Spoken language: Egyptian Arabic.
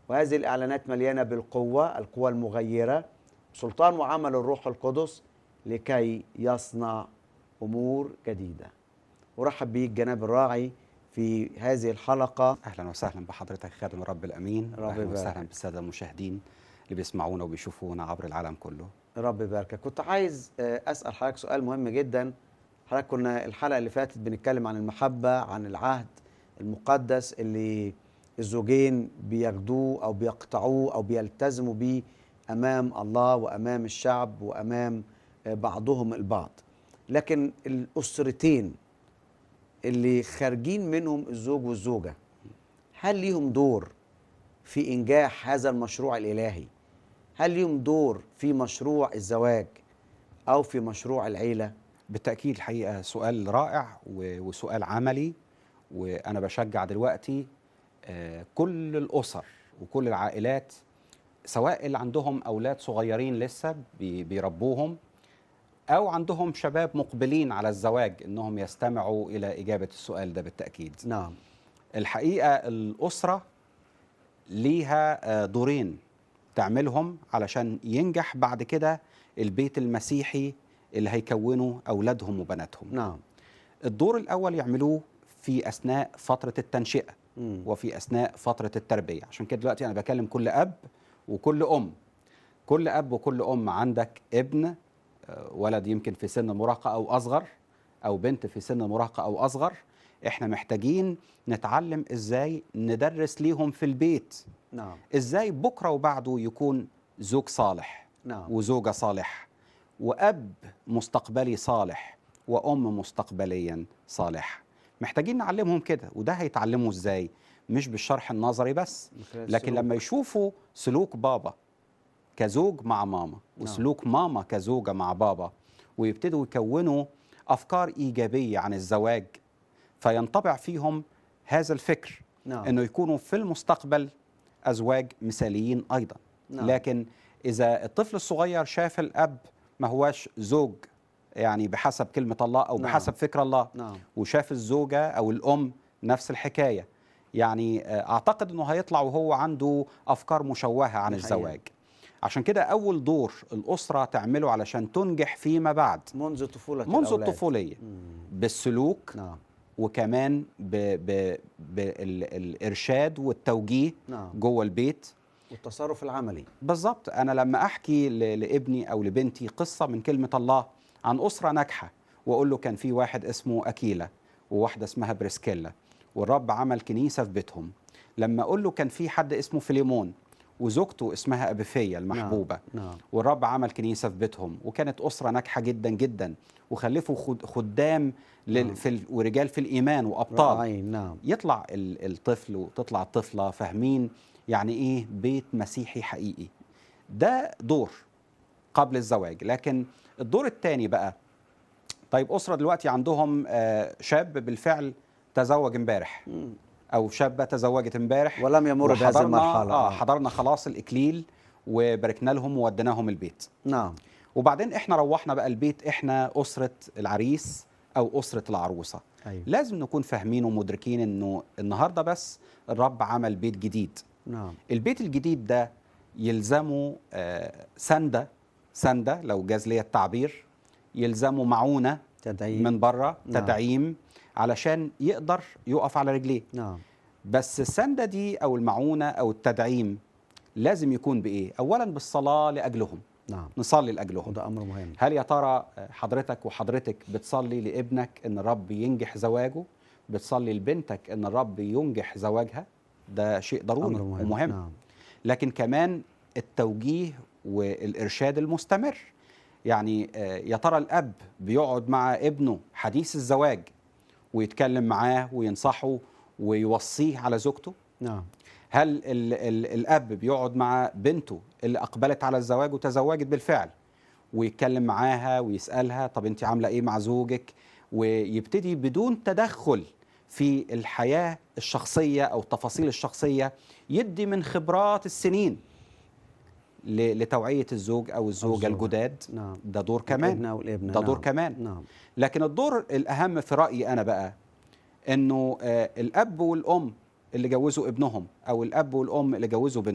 وهذه الإعلانات مليانة بالقوة القوة المغيرة سلطان وعمل الروح القدس لكي يصنع أمور جديدة أرحب بيك جناب الراعي في هذه الحلقة اهلا وسهلا بحضرتك خادم الرب الامين رب اهلا يبارك. وسهلا بالساده المشاهدين اللي بيسمعونا وبيشوفونا عبر العالم كله رب يباركك كنت عايز آه، أسأل حضرتك سؤال مهم جدا حضرتك كنا الحلقة اللي فاتت بنتكلم عن المحبة عن العهد المقدس اللي الزوجين بياخدوه أو بيقطعوه أو بيلتزموا بيه أمام الله وأمام الشعب وأمام آه، بعضهم البعض لكن الأسرتين اللي خارجين منهم الزوج والزوجة هل ليهم دور في إنجاح هذا المشروع الإلهي هل ليهم دور في مشروع الزواج أو في مشروع العيلة بالتاكيد الحقيقه سؤال رائع و- وسؤال عملي وانا بشجع دلوقتي آه، كل الاسر وكل العائلات سواء اللي عندهم اولاد صغيرين لسه بي- بيربوهم او عندهم شباب مقبلين على الزواج انهم يستمعوا الى اجابه السؤال ده بالتاكيد نعم الحقيقه الاسره ليها آه، دورين تعملهم علشان ينجح بعد كده البيت المسيحي اللي هيكونه اولادهم وبناتهم نعم الدور الاول يعملوه في اثناء فتره التنشئه مم. وفي اثناء فتره التربيه عشان كده دلوقتي انا بكلم كل اب وكل ام كل اب وكل ام عندك ابن آه، ولد يمكن في سن المراهقه او اصغر او بنت في سن المراهقه او اصغر احنا محتاجين نتعلم ازاي ندرس ليهم في البيت نعم ازاي بكره وبعده يكون زوج صالح نعم وزوجه صالح واب مستقبلي صالح وام مستقبليا صالح محتاجين نعلمهم كده وده هيتعلموا ازاي مش بالشرح النظري بس من خلال لكن السلوك. لما يشوفوا سلوك بابا كزوج مع ماما وسلوك ماما كزوجة مع بابا ويبتدوا يكونوا أفكار إيجابية عن الزواج فينطبع فيهم هذا الفكر نعم أنه يكونوا في المستقبل أزواج مثاليين أيضا نعم. لكن إذا الطفل الصغير شاف الأب ما هواش زوج يعني بحسب كلمة الله أو نعم. بحسب فكر الله نعم وشاف الزوجة أو الأم نفس الحكاية يعني آه، أعتقد أنه هيطلع وهو عنده أفكار مشوهة عن دي حقيقة. الزواج عشان كده أول دور الأسرة تعمله علشان تنجح فيما بعد منذ طفولة منذ الأولاد. الطفولية مم. بالسلوك نعم وكمان بالإرشاد والتوجيه نعم جوه البيت والتصرف العملي بالظبط انا لما احكي ل- لابني او لبنتي قصه من كلمه الله عن اسره ناجحه واقول له كان في واحد اسمه اكيلا وواحده اسمها بريسكيلا والرب عمل كنيسه في بيتهم لما اقول له كان في حد اسمه فيليمون وزوجته اسمها ابيفيه المحبوبه نعم والرب عمل كنيسه في بيتهم وكانت اسره ناجحه جدا جدا وخلفوا خد- خدام نعم. لل... في ال... ورجال في الايمان وابطال رائعين نعم يطلع ال- الطفل وتطلع الطفله فاهمين يعني ايه بيت مسيحي حقيقي ده دور قبل الزواج لكن الدور الثاني بقى طيب اسره دلوقتي عندهم آه، شاب بالفعل تزوج امبارح مم. او شابه تزوجت امبارح ولم يمر بهذه وحضرنا- المرحلة اه آه. حضرنا خلاص الاكليل وباركنا لهم ووديناهم البيت نعم وبعدين احنا روحنا بقى البيت احنا اسره العريس او اسره العروسه أيوة. لازم نكون فاهمين ومدركين انه النهارده بس الرب عمل بيت جديد نعم البيت الجديد ده يلزمه آه، سنده سنده لو جاز لي التعبير يلزمه معونه تدعيم من بره نعم. تدعيم علشان يقدر يقف على رجليه نعم بس السنده دي او المعونه او التدعيم لازم يكون بايه اولا بالصلاه لاجلهم نعم نصلي لاجلهم وده أمر مهم هل يا ترى حضرتك وحضرتك بتصلي لابنك ان الرب ينجح زواجه بتصلي لبنتك ان الرب ينجح زواجها ده شيء ضروري أمر مهم ومهم نعم لكن كمان التوجيه والارشاد المستمر يعني آه، يا ترى الاب بيقعد مع ابنه حديث الزواج ويتكلم معاه وينصحه ويوصيه على زوجته نعم هل ال ال الاب بيقعد مع بنته اللي اقبلت على الزواج وتزوجت بالفعل ويتكلم معاها ويسالها طب انت عامله ايه مع زوجك ويبتدي بدون تدخل في الحياه الشخصيه او التفاصيل الشخصيه يدي من خبرات السنين ل- لتوعيه الزوج او الزوجه الزوجة. الجداد نعم ده دور كمان الابنة والابن ده دور نعم. كمان نعم لكن الدور الاهم في رايي انا بقى انه آه، الاب والام اللي جوزوا ابنهم او الاب والام اللي جوزوا بنتهم